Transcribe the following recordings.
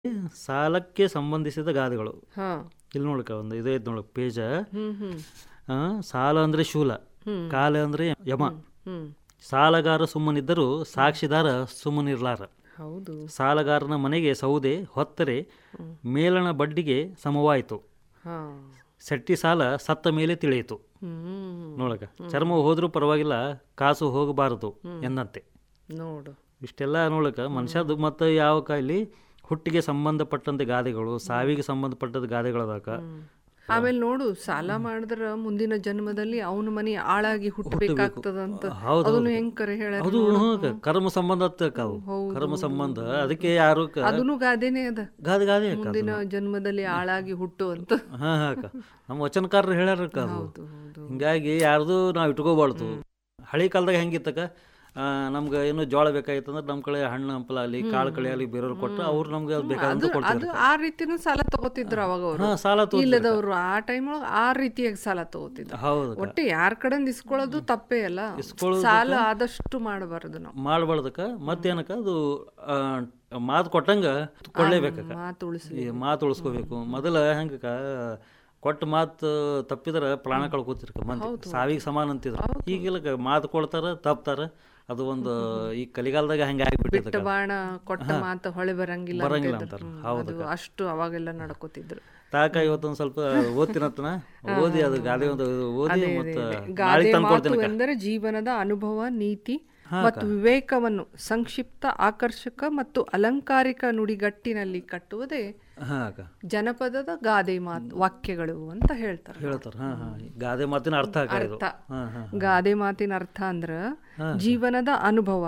ಸಾಲಕ್ಕೆ ಸಂಬಂಧಿಸಿದ ಗಾದೆಗಳು ಹಾ ಇಲ್ಲಿ ನೋಡಕ ಒಂದು ಇದು ಐತೆ ನೋಡಕ್ ಪೇಜ ಹ್ಮ್ ಹ್ಮ್ ಆ, ಸಾಲ ಅಂದ್ರೆ ಶೂಲ ಹ್ಮ್. ಕಾಲ ಅಂದ್ರೆ ಯಮ ಹ್ಮ್ ಸಾಲಗಾರ ಸುಮ್ಮನಿದ್ದರೂ ಸಾಕ್ಷಿದಾರ ಸುಮ್ಮನಿರ್ಲಾರ ಹೌದು ಸಾಲಗಾರನ ಮನೆಗೆ ಸೌದೆ ಹೊತ್ತರೆ ಮೇಲಣ ಬಡ್ಡಿಗೆ ಸಮವಾಯಿತು ಹಾ ಸೆಟ್ಟಿ ಸಾಲ ಸತ್ತ ಮೇಲೆ ತಿಳಿಯಿತು ಹ್ಮ್ ನೋಡಕ ಚರ್ಮ ಹೋದ್ರೂ ಪರವಾಗಿಲ್ಲ ಕಾಸು ಹೋಗಬಾರದು ಎಂದಂತೆ ನೋಡು ಇಷ್ಟೆಲ್ಲ ನೋಡಕ ಮನುಷ್ಯದು ಮತ್ತು ಯಾವ ಕಾಯಿಲಿ ಹುಟ್ಟಿಗೆ ಸಂಬಂಧಪಟ್ಟಂತೆ ಗಾದೆಗಳು ಸಾವಿಗೆ ಸಂಬಂಧಪಟ್ಟದ ಗಾದೆಗಳದಾಕ ಆಮೇಲೆ ನೋಡು ಸಾಲ ಮಾಡಿದ್ರ ಮುಂದಿನ ಜನ್ಮದಲ್ಲಿ ಅವನ ಮನೆ ಆಳಾಗಿ ಹುಟ್ಟಬೇಕಾಗ್ತದಂತ ಹೌದು, ಅದನ್ನು ಹೆಂಗ್ ಕರೆ ಹೇಳ ಅದು ಹ್ಞೂ, ಕರ್ಮ ಸಂಬಂಧ ಅಕ್ಕ ಅವು ಕರ್ಮ ಸಂಬಂಧ ಅದಕ್ಕೆ ಯಾರು ಕ- ಅದನ್ನು ಗಾದೆನೇ ಅದ ಗಾದೆ ಗಾದೆ ಅಕ್ಕ ಅದು. ಮುಂದಿನ ಜನ್ಮದಲ್ಲಿ ಆಳಾಗಿ ಹುಟ್ಟು ಅಂತ ಹಾ ಹಾ ಅಕ್ಕ ನಮ್ಮ ವಚನಕಾರರು ಹೇಳ್ಯಾರ ಅಕ್ಕ ಅದು ಹೌದು ಹೌದು ಹಿಂಗಾಗಿ ಯಾರ್ದು ನಾವು ಇಟ್ಕೋಬಾರ್ದು ಹಳಿ ಕಾಲದಾಗ ಹೆಂಗಿತ್ತಕ್ಕ ಆ, ನಮ್ಗೆ ಏನು ಜೋಳ ಬೇಕಾಗಿತ್ತಂದ್ರೆ ನಮ್ಮ ಕಡೆ ಹಣ್ಣು ಹಂಪಲ ಅಲ್ಲಿ ಕಾಳು ಕಳೆ ಅಲ್ಲಿ ಬೇರೆಯವ್ರು ಕೊಟ್ಟರೆ ಅವ್ರು ನಮ್ಗೆ ಅದು ಬೇಕಾದಂತ ಅದು ಕೊಡ್ತಾರೆ ಆ ರೀತಿನೂ ಸಾಲ ತಗೋತಿದ್ರು ಅವಾಗ ಅವರು ಹಾ ಸಾಲ ತೋ ಇಲ್ಲದವ್ರು ಆ ಟೈಮ್ ಒಳಗೆ ಆ ರೀತಿಯಾಗಿ ಸಾಲ ತಗೋತಿದ್ರು ಹೌದು ಅಕ್ಕ. ಒಟ್ಟು ಯಾರ ಕಡೆಯಿಂದ ಇಸ್ಕೊಳ್ಳೋದು ತಪ್ಪೇ ಅಲ್ಲ ಇಸ್ಕೊಳ್ಳೋದಕ್ಕ- ಸಾಲ ಆದಷ್ಟು ಮಾಡಬಾರದು ನಾವು ಮಾಡ್ಬಾರ್ದಕ್ಕ ಮತ್ತೇನಕ್ಕ ಅದು ಆ, ಮಾತು ಕೊಟ್ಟಂಗ ಕೊಡ್ಲೇಬೇಕಕ್ಕ ಮಾತು ಉಳಿಸಿ ಈ ಮಾತು ಉಳಿಸ್ಕೋಬೇಕು ಮೊದಲ ಹೆಂಗಕ್ಕ ಕೊಟ್ಟ ಮಾತು ತಪ್ಪಿದ್ರ ಪ್ರಾಣ ಕಳ್ಕೊತಿರ್ಕ ಮಂದಿ ಸಾವಿಗೆ ಸಮಾನ ಅಂತಿದ್ರು ಈಗೆಲ್ಲ ಮಾತು ಕೊಡ್ತಾರ ತಪ್ತಾರ ಅದು ಒಂದು ಈ ಕಲಿಗಾಲದಾಗ ಹಂಗೆ ಆಗ್ಬಿಟ್ಟಿದೆ ಬಾಣ ಕೊಟ್ಟ ಮಾತು ಹೊಳೆ ಬರಂಗಿಲ್ಲ ಬರಂಗಿಲ್ಲ ಅಂತಿದ್ರು. ಅಂತಾರ ಹ್ಮ್, ಅದು ಅಷ್ಟು ಅವಾಗೆಲ್ಲ ನಡ್ಕೋತಿದ್ರು ತಾಕ ಇವತ್ತೊಂದು ಸ್ವಲ್ಪ ಓದ್ತೀನತ್ತನ ಓದಿ ಅದು ಗಾದೆ ಒಂದು ಓದಿ ಮತ್ತು ಗಾದೆ ಮಾತು ಎಂದರೆ ಜೀವನದ ಅನುಭವ ನೀತಿ ಮತ್ತು ವಿವೇಕವನ್ನು ಸಂಕ್ಷಿಪ್ತ ಆಕರ್ಷಕ ಮತ್ತು ಅಲಂಕಾರಿಕ ನುಡಿಗಟ್ಟಿನಲ್ಲಿ ಕಟ್ಟುವುದೇ ಹಾಂ ಅಕ್ಕ ಜನಪದದ ಗಾದೆ ಮಾತು ವಾಕ್ಯಗಳು ಅಂತ ಹೇಳ್ತಾರೆ ಹೇಳ್ತಾರ ಹಾಂ ಹಾಂ ಗಾದೆ ಮಾತಿನ ಅರ್ಥ ಅಕ್ಕ ಇದು ಅರ್ಥ ಹಾಂ ಹಾಂ ಗಾದೆ ಮಾತಿನ ಅರ್ಥ ಅಂದ್ರ ಜೀವನದ ಅನುಭವ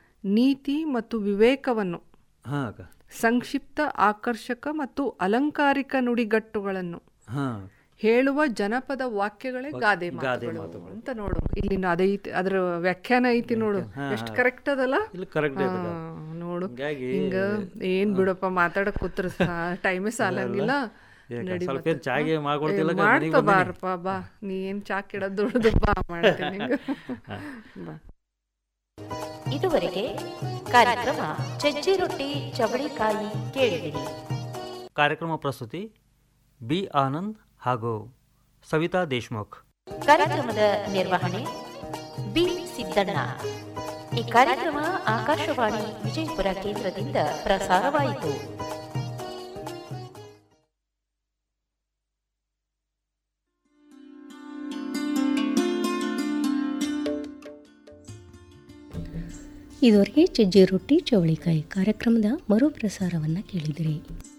ನೀತಿ ಮತ್ತು ವಿವೇಕವನ್ನು ಹಾಂ ಅಕ್ಕ ಸಂಕ್ಷಿಪ್ತ ಆಕರ್ಷಕ ಮತ್ತು ಅಲಂಕಾರಿಕ ನುಡಿಗಟ್ಟುಗಳನ್ನು ಹಾಂ ಹೇಳುವ ಜನಪದ ವಾಕ್ಯಗಳೇ ಗಾದೆ ಮಾತುಗಳು ಅಂತ ನೋಡು ಇಲ್ಲಿ ಅದೈತಿ ಅದ್ರ ವ್ಯಾಖ್ಯಾನ ಐತಿ ನೋಡು ಎಷ್ಟು ಕರೆಕ್ಟ್ ಅದಲ್ಲ ಇಲ್ಲಿ ಕರೆಕ್ಟ್ ಐತೆ ಹಾ, ನೋಡು ಹಿಂಗಾಗಿ ಹಿಂಗ ಏನ್ ಬಿಡಪ್ಪ ಮಾತಾಡಕ್ ಕೂತ್ರ ಟೈಮೇ ಸಾಲಂಗಿಲ್ಲ ನಡಿ ಸ್ವಲ್ಪ ಮತ್ತೆ. ಏನ್ ಚಾಗೆ ಮಾಡ್ಕೊಡ್ತಿಲ್ಲ ಏ, ಮಾಡ್ಕೊ ಬಾರಪ್ಪ ಬಾ ನೀ ಏನ್ ಚಾ ಕೆಡದ್ ದುಡ್ದು ಬಾ ಮಾಡ್ತೀನಿ ನಿಂಗ. ಬಾ ಇದುವರೆಗೆ ಕಾರ್ಯಕ್ರಮ ಚಜ್ಜಿ ರೊಟ್ಟಿ ಚವಳಿಕಾಯಿ ಕೇಳಿದಿರಿ ಕಾರ್ಯಕ್ರಮ ಪ್ರಸ್ತುತಿ ಬಿ ಆನಂದ್ ಹಾಗೂ ಸವಿತಾ ದೇಶ್ಮುಖ್ ಕಾರ್ಯಕ್ರಮದ ನಿರ್ವಹಣೆ ಬಿ ಸಿದ್ದಣ್ಣ ಈ ಕಾರ್ಯಕ್ರಮ ಆಕಾಶವಾಣಿ ವಿಜಯಪುರ ಕೇಂದ್ರದಿಂದ ಪ್ರಸಾರವಾಯಿತು ಇದುವರೆಗೆ ಚಜ್ಜಿ ರೊಟ್ಟಿ ಚವಳಿಕಾಯಿ ಕಾರ್ಯಕ್ರಮದ ಮರುಪ್ರಸಾರವನ್ನು ಕೇಳಿದಿರಿ